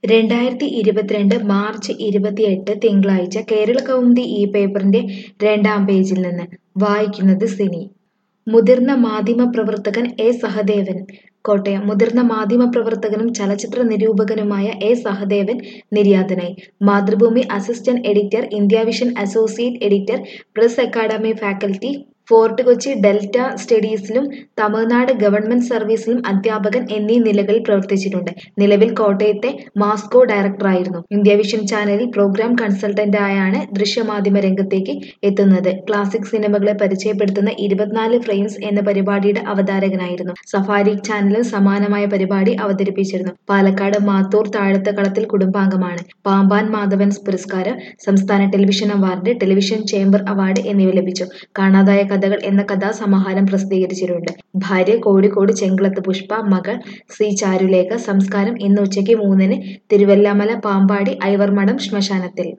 രണ്ടായിരത്തി ഇരുപത്തിരണ്ട് മാർച്ച് ഇരുപത്തിയെട്ട് തിങ്കളാഴ്ച കേരള കൗമുദി ഈ പേപ്പറിന്റെ രണ്ടാം പേജിൽ നിന്ന് വായിക്കുന്നത് സിനി മുതിർന്ന മാധ്യമപ്രവർത്തകൻ എ സഹദേവൻ കോട്ടയം മുതിർന്ന മാധ്യമപ്രവർത്തകനും ചലച്ചിത്ര നിരൂപകനുമായ എ സഹദേവൻ നിര്യാതനായി Mathrubhumi assistant editor India Vision associate editor press academy faculty Fort Kochi Delta സ്റ്റഡീസിലും തമിഴ്നാട് ഗവൺമെന്റ് സർവീസിലും അധ്യാപകൻ എന്നീ നിലകളിൽ പ്രവർത്തിച്ചിട്ടുണ്ട് നിലവിൽ കോട്ടയത്തെ മാസ്കോ ഡയറക്ടറായിരുന്നു ഇന്ത്യ വിഷൻ ചാനലിൽ പ്രോഗ്രാം കൺസൾട്ടന്റായാണ് ദൃശ്യമാധ്യമ രംഗത്തേക്ക് എത്തുന്നത് ക്ലാസിക് സിനിമകളെ പരിചയപ്പെടുത്തുന്ന ഇരുപത്തിനാല് ഫ്രെയിംസ് എന്ന പരിപാടിയുടെ അവതാരകനായിരുന്നു സഫാരി ചാനലിൽ സമാനമായ പരിപാടി അവതരിപ്പിച്ചിരുന്നു പാലക്കാട് മാത്തൂർ താഴത്തകളത്തിൽ കുടുംബാംഗമാണ് പാമ്പാൻ മാധവൻ പുരസ്കാരം സംസ്ഥാന television award television chamber award എന്നിവ ലഭിച്ചു കാണാതായ കഥകൾ എന്ന കഥാസമാഹാരം പ്രസിദ്ധീകരിച്ചിട്ടുണ്ട് ഭാര്യ കോഴിക്കോട് ചെങ്കളത്ത് പുഷ്പ മകൾ സി ചാരുലേഖ സംസ്കാരം ഇന്ന് ഉച്ചയ്ക്ക് മൂന്നിന് തിരുവല്ലമല പാമ്പാടി ഐവർമഠം ശ്മശാനത്തിൽ